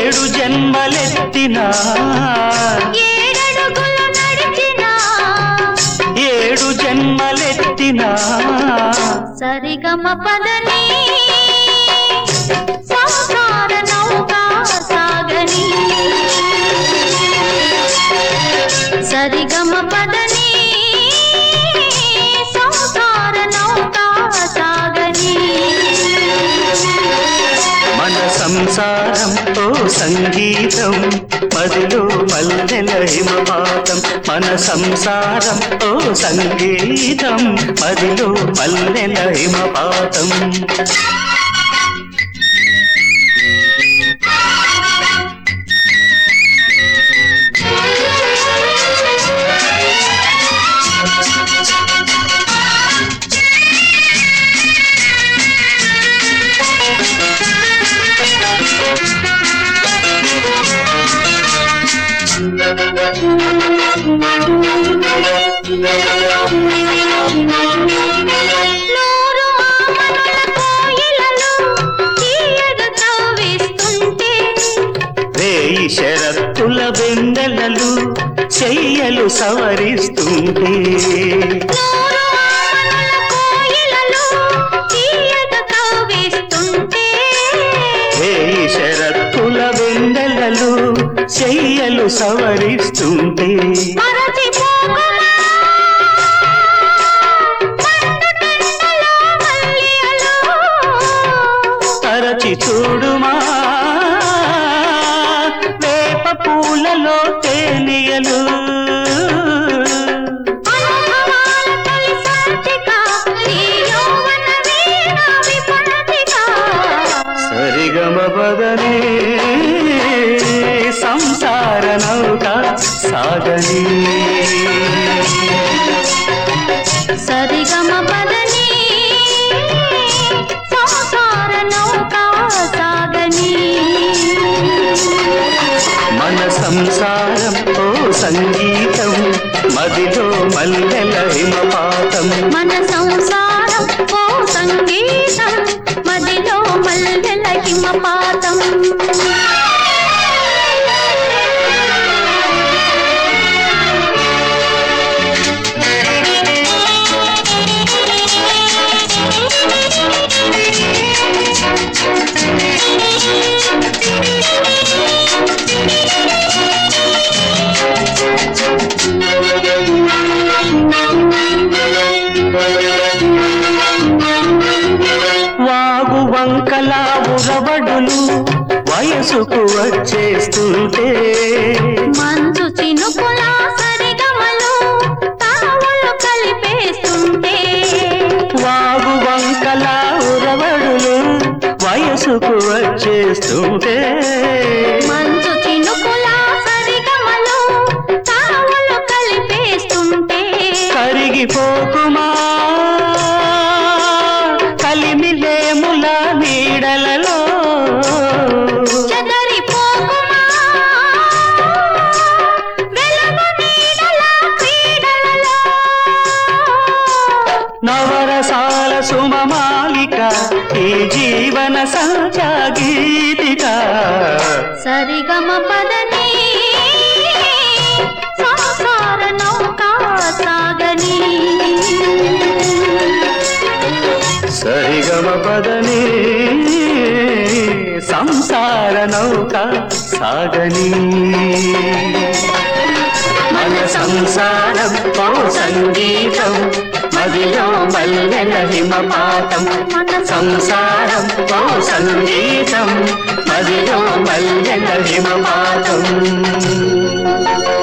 ఏడు జన్మలెత్తినా ఏడడుగులు నడిచినా ఏడు జన్మలెత్తినా సరిగమ పదని సంసార నౌక సాగని సరిగమ పదని సంసార నౌక సాగని మన సంసారం ఓ సంగీతం మదిలో మల్లెల హిమపాతం మన సంసారం ఓ సంగీతం మదిలో మల్లెల హిమపాతం నూరు మామనుల కోయిలలు తీయగ కవ్విస్తుంటే వేయి షరత్తుల వెందెలలు చెయ్యలు సవరిస్తుంటే నూరు మామనుల కోయిలలు తీయగ కవ్విస్తుంటే వేయి షరత్తుల వెందెలలు చెయ్యలు సవరిస్తుంటే మరచిపోకుమా పండుటెండలో మల్లియలు తరచి చూడుమా వేప పూలలో తేలియలు అనుభవాల తొలి సంచిక ఈ యౌవన వీణ విపణతిక సరిగమ బదనే సంసార నౌక సాగని సరిగమ పదని సంసార నౌక సాగని మన సంసారం ఓ సంగీతం మదిలో మల్లెల హిమపాతం మన సంసారం ఓ సంగీతం మదిలో మల్లెల హిమపాతం వాగు వంకల ఉరబడులు వయసుకు వచ్చేస్తుంటే మంచు చినుకుల సరిగమలు తావులు కలిపేస్తుంటే వాగు వంకల ఉరబడులు వయసుకు వచ్చేస్తుంటే మంచు చినుకుల సరిగమలు తావులు కలిపేస్తుంటే కరిగిపోకుమా కలిమిలేముల నీడలలో చెదరిపోకుమా వెలుగు నీడల క్రీడలలో నవరసాల సుమమాలిక ఈ జీవన సంచా గీతిక సరిగమ పదని సంసార నౌక సాగని సరిగమ పదని సంసార నౌక సాగని మన సంసారం ఓ సంగీతం మదిలో మల్లెల హిమపాతం మన సంసారం ఓ సంగీతం మదిలో మల్లెల హిమపాతం